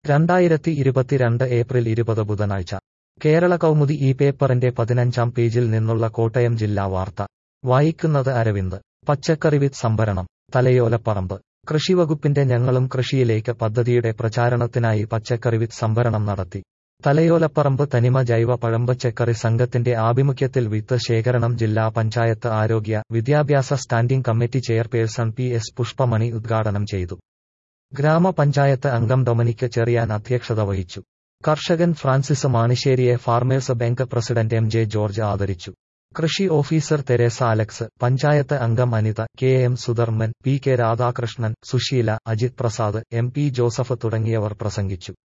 രണ്ടായിരത്തി ഇരുപത്തിരണ്ട് ഏപ്രിൽ ഇരുപത് ബുധനാഴ്ച കേരള കൗമുദി ഈ പേപ്പറിന്റെ പതിനഞ്ചാം പേജിൽ നിന്നുള്ള കോട്ടയം ജില്ലാ വാർത്ത വായിക്കുന്നത് അരവിന്ദ് പച്ചക്കറി വിത്ത് സംഭരണം തലയോലപ്പറമ്പ് കൃഷിവകുപ്പിന്റെ ഞങ്ങളും കൃഷിയിലേക്ക് പദ്ധതിയുടെ പ്രചാരണത്തിനായി പച്ചക്കറി വിത്ത് സംഭരണം നടത്തി തലയോലപ്പറമ്പ് തനിമ ജൈവ പഴമ്പച്ചക്കറി സംഘത്തിന്റെ ആഭിമുഖ്യത്തിൽ വിത്ത് ശേഖരണം ജില്ലാ പഞ്ചായത്ത് ആരോഗ്യ വിദ്യാഭ്യാസ standing committee chairperson P S Pushpamani ഉദ്ഘാടനം ചെയ്തു ഗ്രാമപഞ്ചായത്ത് അംഗം ഡൊമിനിക് ചെറിയാൻ അധ്യക്ഷത വഹിച്ചു കർഷകൻ ഫ്രാൻസിസ് മാണിശ്ശേരിയെ farmers bank president M J George ആദരിച്ചു കൃഷി ഓഫീസർ തെരേസ അലക്സ് പഞ്ചായത്ത് അംഗം Anitha K M Sudharman P K Radhakrishnan Susheela Ajith Prasad M P Joseph തുടങ്ങിയവർ പ്രസംഗിച്ചു